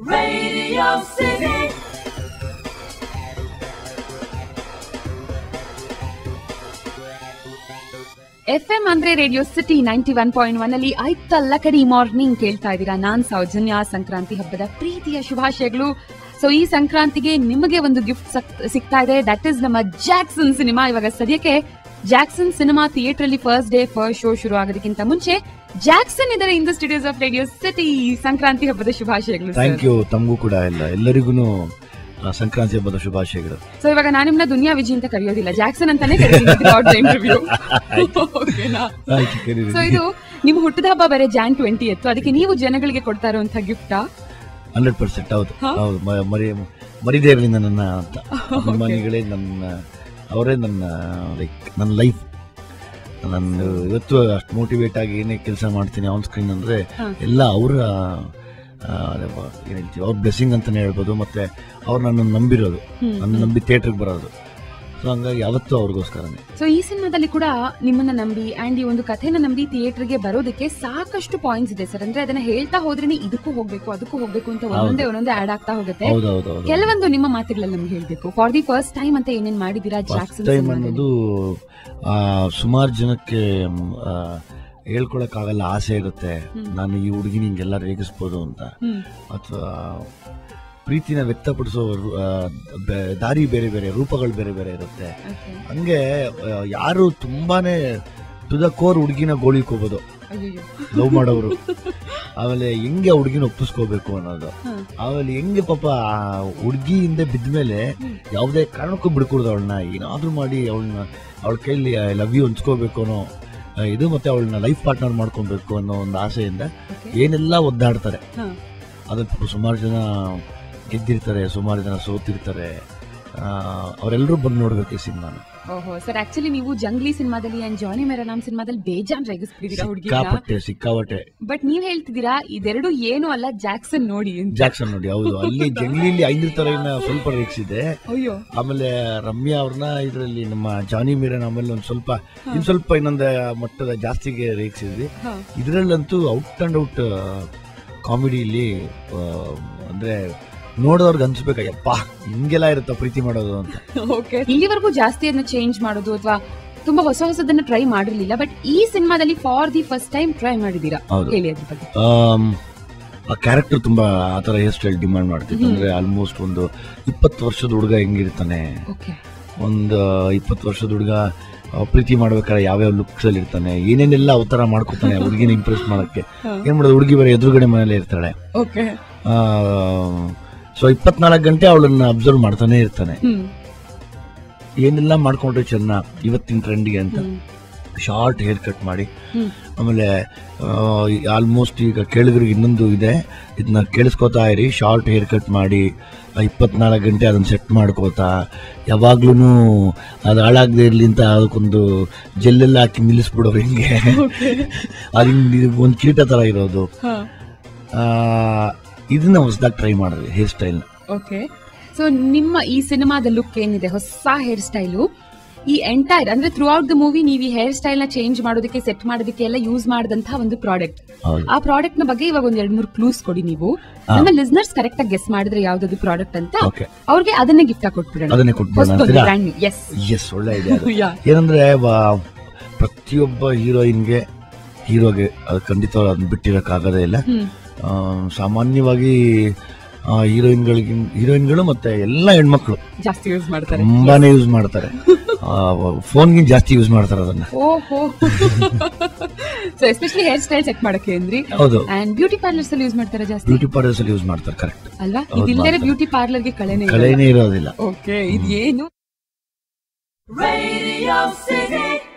Radio City. F M ಅಂದ್ರೆ radio city ninety one point one ಅಲ್ಲಿ ಆಯ್ತಲ್ಲ ಕಡಿ ಮಾರ್ನಿಂಗ್ ಕೇಳ್ತಾ ಇದ್ದೀರಾ ನಾನ್ ಸೌಜನ್ಯ ಸಂಕ್ರಾಂತಿ ಹಬ್ಬದ ಪ್ರೀತಿಯ ಶುಭಾಶಯಗಳು ಸೊ ಈ ಸಂಕ್ರಾಂತಿಗೆ ನಿಮಗೆ ಒಂದು ಗಿಫ್ಟ್ ಸಿಗ್ತಾ ಇದೆ ದಟ್ ಇಸ್ ನಮ್ಮ ಜಾಕ್ಸನ್ ಸಿನಿಮಾ ಇವಾಗ ಸದ್ಯಕ್ಕೆ ಜಾಕ್ಸನ್ ಸಿನಿಮಾ ಥಿಯೇಟರ್ ಅಲ್ಲಿ ಫಸ್ಟ್ ಡೇ ಫಸ್ಟ್ ಶೋ ಶುರು ಆಗೋದಕ್ಕಿಂತ ಮುಂಚೆ ಜಾಕ್ಸನ್ ಇದ್ದಾರೆ in the studios of radio city Sankranti ಹಬ್ಬದ ಶುಭಾಶಯಗಳು ಥ್ಯಾಂಕ್ ಯು ತಮಗೂ ಕೂಡ ಎಲ್ಲ ಎಲ್ಲರಿಗೂ ಸಂಕ್ರಾಂತಿ ಹಬ್ಬದ ಶುಭಾಶಯಗಳು ಸೊ ಇವಾಗ ನಾನು ನಿಮ್ನ ದುನಿಯಾ ವಿಜಿ ಅಂತ ಕರೆಯೋದಿಲ್ಲ ಜಾಕ್ಸನ್ ಅಂತಾನೆ ಇಂಟರ್ವ್ಯೂ ಓಕೆನಾ ಆಯ್ತು ಕರೀರಿ. ಸೊ ಇದು ನಿಮ್ಮ ಹುಟ್ಟದ ಹಬ್ಬ ಬೇರೆ ಜಾನ್ ಟ್ವೆಂಟಿ ಎತ್ತು ಅದಕ್ಕೆ ನೀವು ಜನಗಳಿಗೆ ಕೊಡ್ತಾ ಇರುವಂತ ಗಿಫ್ಟಾ ಹಂಡ್ರೆಡ್ ಪರ್ಸೆಂಟ್ ಹೌದು ಹಾ? ಹೌದು ಮ- ಮರಿ ಮರಿದೇ ಇರಲಿ ನನ್ನನ್ನ ಅಂತ ಅಭಿಮಾನಿಗಳೇ ನನ್ನ ಅವರೇ ನನ್ನ ಲೈಕ್ ನನ್ನ ಲೈಫ್ ನಾನು ಇವತ್ತು ಅಷ್ಟು ಮೋಟಿವೇಟ್ ಆಗಿ ಏನೇ ಕೆಲಸ ಮಾಡ್ತೀನಿ ಆನ್ ಸ್ಕ್ರೀನ್ ಅಂದ್ರೆ ಹಾ. ಎಲ್ಲ ಅವರ ಏನ್ ಹೇಳ್ತೀವಿ ಅವ್ರ ಬ್ಲೆಸ್ಸಿಂಗ್ ಅಂತಾನೆ ಹೇಳ್ಬೋದು ಮತ್ತೆ ಅವ್ರು ನನ್ನನ್ನು ನಂಬಿರೋದು ಹ್ಮ್, ನನ್ನ ನಂಬಿ ಥಿಯೇಟ್ರಿಗೆ ಬರೋದು ಸೊ ಹಂಗಾಗಿ ಯಾವತ್ತೂ ಅವ್ರಿಗೋಸ್ಕರನೇ ಸೊ ಈ ಸಿನಿಮಾದಲ್ಲಿ ಕೂಡ ನಿಮ್ಮನ್ನ ನಂಬಿ ಅಂಡ್ ಈ ಒಂದು ಕಥೆನ ನಂಬಿ ಥಿಯೇಟರ್ಗೆ ಬರೋದಕ್ಕೆ ಸಾಕಷ್ಟು ಪಾಯಿಂಟ್ಸ್ ಇದೆ ಸರ್ ಅಂದ್ರೆ ಅದನ್ನ ಹೇಳ್ತಾ ಹೋದ್ರೇನೆ ಇದಕ್ಕೂ ಹೋಗ್ಬೇಕು ಅದಕ್ಕೂ ಹೋಗ್ಬೇಕು ಅಂತ ಒಂದೊಂದೇ ಒಂದೊಂದೇ ಆಡ್ ಆಗ್ತಾ ಹೋಗುತ್ತೆ ಹೌದು ಹೌದು ಹೌದು ಕೆಲವೊಂದು ನಿಮ್ಮ ಮಾತುಗಳಲ್ಲಿ ನಮ್ಗೆ ಹೇಳ್ಬೇಕು ಫಾರ್ ದಿ ಫಸ್ಟ್ ಟೈಮ್ ಅಂತ ಏನೇನ್ ಮಾಡಿದೀರಾ ಫಸ್ಟ್ ಜಾಕ್ಸನ್ ಟೈಮ್ ಸಿನಿಮಾದಲ್ಲಿ? ಅನ್ನೋದು ಸುಮಾರು ಜನಕ್ಕೆ ಆ, ಹೇಳ್ಕೊಳಕ್ಕಾಗಲ್ಲ ಆಸೆ ಇರುತ್ತೆ ಹ್ಮ್. ನಾನು ಈ ಹುಡುಗಿನ ಹಿಂಗೆಲ್ಲ ರೇಗಿಸ್ಬೋದು ಅಂತ ಹ್ಮ್ ಅಥವಾ ಪ್ರೀತಿನ ವ್ಯಕ್ತಪಡಿಸೋ ರು- ಆ, ಬೆ- ದಾರಿ ಬೇರೆ ಬೇರೆ ರೂಪಗಳು ಬೇರೆ ಬೇರೆ ಇರುತ್ತೆ Okay. ಹಂಗೆ ಆ, ಯಾರು ತುಂಬಾನೇ ಟು ದ ಕೋರ್ ಹುಡುಗಿನ ಗೋಳಿಕೋಬೋದು ಅಯ್ಯಯ್ಯೋ. ಲವ್ ಮಾಡೋರು ಆಮೇಲೆ ಹೆಂಗೆ ಆ ಹುಡುಗಿನ ಒಪ್ಪಿಸ್ಕೋಬೇಕು ಅನ್ನೋದು ಹ. ಆಮೇಲೆ ಹೆಂಗೆ ಪಾಪ ಆ ಹುಡುಗಿ ಹಿಂದೆ ಬಿದ್ಮೇಲೆ ಹ್ಮ್. ಯಾವುದೇ ಕಾರಣಕ್ಕೂ ಬಿಡ್ಕೊಡ್ದು ಅವಳನ್ನ ಏನಾದ್ರೂ ಮಾಡಿ ಅವಳನ್ನ ಅವಳ ಕೈಲಿ ಐ ಲವ್ ಯು ಹಂಚ್ಕೋಬೇಕು ಅನ್ನೋ ಆ, ಇದು ಮತ್ತೆ ಅವಳನ್ನ ಲೈಫ್ ಪಾರ್ಟ್ನರ್ ಮಾಡ್ಕೊಬೇಕು ಅನ್ನೋ ಒಂದು ಆಸೆಯಿಂದ Okay. ಏನೆಲ್ಲ ಒದ್ದಾಡ್ತಾರೆ ಹ. ಅದ್ರ ಪಾಪ ಸುಮಾರು ಜನ ಗೆದ್ದಿರ್ತಾರೆ ಸುಮಾರು ಜನ ಸೋತಿರ್ತಾರೆ ಅವರೆಲ್ಲರೂ ಬಂದು ನೋಡ್ಬೇಕು ಈ ಸಿನಿಮಾನ ಓಹೋ ಸರ್ ಆಕ್ಚುಲಿ ನೀವು ಜಂಗ್ಲಿ ಸಿನಿಮಾದಲ್ಲಿ ಅಂಡ್ ಜಾನಿ ಮೇರಾ ಸಿನಿಮಾದಲ್ಲಿ ಬೇಜಾನ್ ರೇಗಿಸ್ತಿದ್ದೀರಾ ಹುಡುಗಿನ ಸಿಕ್ಕಾಪಟ್ಟೆ ಸಿಕ್ಕಾಪಟ್ಟೆ ಬಟ್ ನೀವ್ ಹೇಳ್ತಿದ್ದೀರಾ ಇದೆರಡು ಏನು ಅಲ್ಲ ಜಾಕ್ಸನ್ ನೋಡಿ ಅಂತ ಜಾಕ್ಸನ್ ನೋಡಿ ಹೌದು ಅಲ್ಲಿ ಜಂಗ್ಲಿಲಿ ಐದಿರ್ತಾರೆ ಇನ್ನ ಸ್ವಲ್ಪ ರೇಗಿಸಿದೆ ಅಯ್ಯೋ ಆಮೇಲೆ ರಮ್ಯಾ ಅವ್ರನ್ನ ಇದರಲ್ಲಿ ನಮ್ಮ ಜಾನಿ ಮೀರನ್ ಆಮೇಲೆ ಒಂದ್ ಸ್ವಲ್ಪ ಇನ್ ಸ್ವಲ್ಪ ಇನ್ನೊಂದು ಮಟ್ಟದ ಜಾಸ್ತಿಗೆ ರೇಗಿಸಿದ್ವಿ ಹ. ಇದರಲ್ಲಂತೂ ಔಟ್ ಅಂಡ್ ಔಟ್ ಕಾಮಿಡಿಲಿ ಅಂದ್ರೆ ನೋಡೋರ್ಗೆ ಅನ್ಸ್ಬೇಕು ಯಪ್ಪ ಹಿಂಗೆಲ್ಲ ಇರುತ್ತಾ ಪ್ರೀತಿ ಮಾಡೋದು ಅಂತ ಓಕೆ ಇಲ್ಲಿವರೆಗೂ ಜಾಸ್ತಿ ಅದನ್ನ ಚೇಂಜ್ ಮಾಡೋದು ಅಥವಾ ತುಂಬಾ ಹೊಸ ಹೊಸದನ್ನ ಟ್ರೈ ಮಾಡಿರ್ಲಿಲ್ಲ ಬಟ್ ಈ ಸಿನಿಮಾದಲ್ಲಿ for the first time try ಮಾಡಿದೀರಾ ಹೌದು. ಹೇಳಿ ಅದ್ರ ಬಗ್ಗೆ ಆಮ್, ಆ ಕ್ಯಾರೆಕ್ಟರ್ ತುಂಬಾ ಆ ತರ ಹೇರ್ ಸ್ಟೈಲ್ ಡಿಮಾಂಡ್ ಮಾಡ್ತಿತ್ತು ಅಂದ್ರೆ ಆಲ್ಮೋಸ್ಟ್ ಒಂದು ಇಪ್ಪತ್ತು ವರ್ಷದ ಹುಡುಗ ಹೆಂಗಿರ್ತಾನೆ ಓಕೆ ಒಂದು ಇಪ್ಪತ್ತು ವರ್ಷದ ಹುಡುಗ ಆ, ಪ್ರೀತಿ ಮಾಡ್ಬೇಕಾದ್ರೆ ಯಾವ್ಯಾವ ಲುಕ್ಸ್ ಅಲ್ಲಿ ಇರ್ತಾನೆ ಏನೇನೆಲ್ಲ ಅವತಾರ ಮಾಡ್ಕೊತಾನೆ ಹುಡುಗಿನ ಇಂಪ್ರೆಸ್ ಮಾಡಕ್ಕೆ ಏನ್ ಮಾಡೋದು ಹುಡುಗಿ ಬೇರೆ ಎದುರುಗಡೆ ಮನೇಲೆ ಇರ್ತಾಳೆ ಓಕೆ ಸೊ ಇಪ್ಪತ್ನಾಲ್ಕು ಗಂಟೆ ಅವಳನ್ನ ಅಬ್ಸರ್ವ್ ಮಾಡ್ತಾನೆ ಇರ್ತಾನೆ ಹ್ಮ್ ಏನೆಲ್ಲ ಮಾಡ್ಕೊಂಡ್ರೆ ಚೆನ್ನ ಇವತ್ತಿನ ಟ್ರೆಂಡ್ಗೆ ಅಂತ ಶಾರ್ಟ್ ಹೇರ್ ಕಟ್ ಮಾಡಿ ಹ್ಮ್. ಆಮೇಲೆ ಆಮೇಲೆ ಆಲ್ಮೋಸ್ಟ್ ಈಗ ಕೇಳಿದ್ರಿಗೆ ಇನ್ನೊಂದು ಇದೆ ಇದನ್ನ ಕೇಳಿಸ್ಕೊತಾ ಇರಿ ಶಾರ್ಟ್ ಹೇರ್ ಕಟ್ ಮಾಡಿ ಇಪ್ಪತ್ನಾಲ್ಕು ಗಂಟೆ ಅದನ್ನ ಸೆಟ್ ಮಾಡ್ಕೋತಾ ಯಾವಾಗ್ಲೂ ಅದು ಹಾಳಾಗದೆ ಇರ್ಲಿ ಅಂತ ಅದಕ್ಕೊಂದು ಜೆಲ್ಲೆಲ್ಲ ಹಾಕಿ ನಿಲ್ಲಿಸ್ಬಿಡೋರು ಹಿಂಗೆ ಅದು ಹಿಂಗೆ ಒಂದು ಕೀಟ ತರ ಇರೋದು ಆ, ಇದನ್ನ ಹೊಸದಾಗಿ ಟ್ರೈ ಮಾಡಿದ್ವಿ ಹೇರ್ ಸ್ಟೈಲ್ ಓಕೆ ಸೊ ನಿಮ್ಮ ಈ ಸಿನಿಮಾದ ಲುಕ್ ಏನಿದೆ ಹೊಸ ಹೇರ್ ಸ್ಟೈಲು ಈ ಎಂಟೈರ್ ಅಂದ್ರೆ ಥ್ರೂ ಔಟ್ ದ ಮೂವಿ ನೀವು ಈ ಹೇರ್ ಸ್ಟೈಲ್ ನ ಚೇಂಜ್ ಮಾಡೋದಕ್ಕೆ ಸೆಟ್ ಮಾಡೋದಕ್ಕೆ ಎಲ್ಲ ಯೂಸ್ ಮಾಡಿದಂತಹ ಒಂದು ಪ್ರಾಡಕ್ಟ್ ಹೌದು ಆ ಪ್ರಾಡಕ್ಟ್ ನ ಬಗ್ಗೆ ಇವಾಗ ಒಂದ್ ಎರಡ್ ಮೂರು ಕ್ಲೂಸ್ ಕೊಡಿ ನೀವು ಹಾ. ನಮ್ಮ ಲಿಸ್ನರ್ಸ್ ಕರೆಕ್ಟ್ ಆಗಿ ಗೆಸ್ ಮಾಡಿದ್ರೆ ಯಾವ್ದದು ಪ್ರಾಡಕ್ಟ್ ಅಂತ ಓಕೆ ಅವ್ರಿಗೆ ಅದನ್ನೇ ಗಿಫ್ಟ್ ಆಗಿ ಕೊಟ್ಬಿಡೋಣ ಅದನ್ನೇ ಕೊಟ್ಬಿಡೋಣ ಹೊಸದೊಂದು ಅಂತೀರಾ? ಬ್ರ್ಯಾಂಡ್ ನ್ಯೂ ಎಸ್ ಎಸ್ ಒಳ್ಳೆ ಇದೆ ಅದು ಯಾ ಏನಂದ್ರೆ ವ- ಪ್ರತಿಯೊಬ್ಬ ಹೀರೋಯಿನ್ಗೆ ಹೀರೋಗೆ ಅದು ಖಂಡಿತ ಅದನ್ನ ಬಿಟ್ಟಿರೋಕ್ಕಾಗೋದೇ ಇಲ್ಲ ಹ್ಮ್ ಆ, ಸಾಮಾನ್ಯವಾಗಿ ಹೀರೋಯಿನ್ಗಳಿಗೆ ಹೀರೋಯಿನ್ಗಳು ಮತ್ತೆ ಎಲ್ಲ ಹೆಣ್ಮಕ್ಳು ಜಾಸ್ತಿ ಯೂಸ್ ಮಾಡ್ತಾರೆ ತುಂಬಾನೇ ಯೂಸ್ ಮಾಡ್ತಾರೆ ಫೋನ್ಗಿಂತ ಜಾಸ್ತಿ ಯೂಸ್ ಮಾಡ್ತಾರೆ ಅದನ್ನ ಓಹೋ so especially hair style check ಮಾಡಕ್ಕೆ ಅಂದ್ರಿ ಹೌದು ಅಂಡ್ ಬ್ಯೂಟಿ ಪಾರ್ಲರ್ಸ್ ಅಲ್ಲಿ ಯೂಸ್ ಮಾಡ್ತಾರೆ ಜಾಸ್ತಿ ಬ್ಯೂಟಿ ಪಾರ್ಲರ್ಸ್ ಅಲ್ಲಿ ಯೂಸ್ ಮಾಡ್ತಾರೆ ಕರೆಕ್ಟ್ ಅಲ್ವಾ ಹೌದು, ಇದಿಲ್ಲದೆ ಮಾಡ್ತಾರೆ. ಬ್ಯೂಟಿ ಪಾರ್ಲರ್ಗೆ ಕಳೆನೇ ಕಳೆನೇ ಇರೋದಿಲ್ಲ ಓಕೆ ಇದೇನು Radio City.